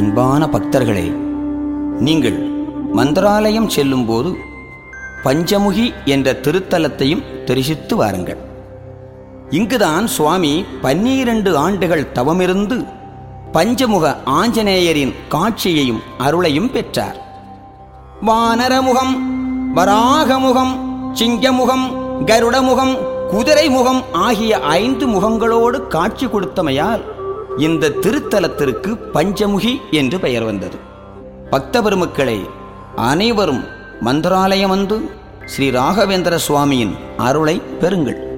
அன்பான பக்தர்களே நீங்கள் மந்திராலயம் செல்லும்போது பஞ்சமுகி என்ற திருத்தலத்தையும் தரிசித்து வாருங்கள் இங்குதான் சுவாமி பன்னிரண்டு ஆண்டுகள் தவமிருந்து பஞ்சமுக ஆஞ்சநேயரின் காட்சியையும் அருளையும் பெற்றார் வானரமுகம் வராகமுகம் சிங்கமுகம் கருடமுகம் குதிரை முகம் ஆகிய ஐந்து முகங்களோடு காட்சி கொடுத்தமையால் இந்த திருத்தலத்திற்கு பஞ்சமுகி என்று பெயர் வந்தது பக்த பெருமக்களே அனைவரும் மந்திராலயம் வந்து ஸ்ரீ ராகவேந்திர சுவாமியின் அருளை பெறுங்கள்